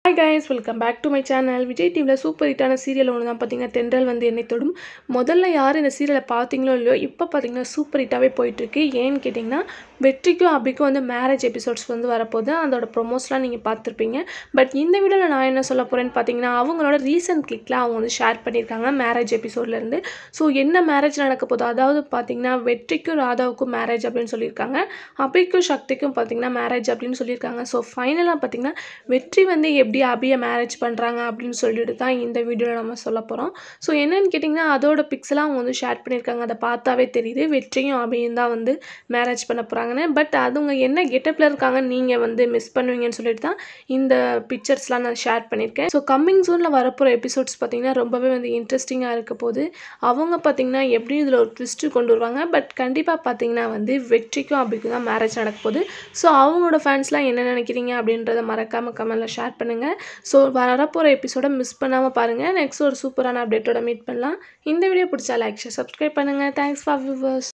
hi guys welcome back to my channel Vijay டிவியில் super ஹிட்டான serial ஒன்று தான் பார்த்தீங்கன்னா தென்றல் வந்து என்னை தொடும் முதல்ல யார் இந்த சீரியலை பார்த்தீங்களோ இல்லையோ இப்போ பார்த்தீங்கன்னா சூப்பர் ஹிட்டாகவே போயிட்டுருக்கு ஏன்னு கேட்டிங்கன்னா வெற்றிக்கும் அபிக்கும் வந்து மேரேஜ் எபிசோட்ஸ் வந்து வரப்போகுது அதோட ப்ரொமோஸ்லாம் நீங்கள் பார்த்துருப்பீங்க பட் இந்த வீடியோவில் நான் என்ன சொல்ல போகிறேன்னு பார்த்தீங்கன்னா அவங்களோட ரீசன்ட் கிளிக்லாம் அவங்க வந்து ஷேர் பண்ணியிருக்காங்க மேரேஜ் எபிசோட்லேருந்து ஸோ என்ன மேரேஜ் நடக்க போகுது அதாவது பார்த்தீங்கன்னா வெற்றிக்கும் ராதாவுக்கும் மேரேஜ் அப்படின்னு சொல்லியிருக்காங்க அபிக்கும் சக்திக்கும் பார்த்தீங்கன்னா மேரேஜ் அப்படின்னு சொல்லியிருக்காங்க ஸோ ஃபைனலாக பார்த்தீங்கன்னா வெற்றி வந்து எப்படி அபியை மேரேஜ் பண்ணுறாங்க அப்படின்னு சொல்லிட்டு தான் இந்த வீடியோவில் நம்ம சொல்ல போகிறோம் ஸோ என்னன்னு கேட்டிங்கன்னா அதோட பிக்சலாக அவங்க வந்து ஷேர் பண்ணியிருக்காங்க அதை பார்த்தாவே தெரியுது வெற்றியும் அபியும் தான் வந்து மேரேஜ் பண்ண போகிறாங்கன்னு பட் அதுங்க என்ன கெட்டப்பில் இருக்காங்க நீங்கள் வந்து மிஸ் பண்ணுவீங்கன்னு சொல்லிட்டு தான் இந்த பிக்சர்ஸ்லாம் நான் ஷேர் பண்ணியிருக்கேன் ஸோ கம்மிங் சூனில் வரப்போகிற எபிசோட்ஸ் பார்த்தீங்கன்னா ரொம்பவே வந்து இன்ட்ரெஸ்டிங்காக இருக்க போது அவங்க பார்த்தீங்கன்னா எப்படி இதில் ஒரு ட்விஸ்ட்டு கொண்டு வருவாங்க பட் கண்டிப்பாக பார்த்தீங்கன்னா வந்து வெற்றிக்கும் அபிக்கும் தான் மேரேஜ் நடக்க போகுது ஸோ அவங்களோட ஃபேன்ஸ்லாம் என்ன நினைக்கிறீங்க அப்படின்றத மறக்காமல் கமெண்ட்டில் ஷேர் பண்ணுங்கள் ஸோ வரப்போகிற எபிசோட மிஸ் பண்ணாமல் பாருங்கள் நெக்ஸ்ட் ஒரு சூப்பரான அப்டேட்டோட மீட் பண்ணலாம் இந்த வீடியோ பிடிச்சா லைக் ஷேர் சப்ஸ்கிரைப் பண்ணுங்கள் தேங்க்ஸ் ஃபார் வியூவர்ஸ்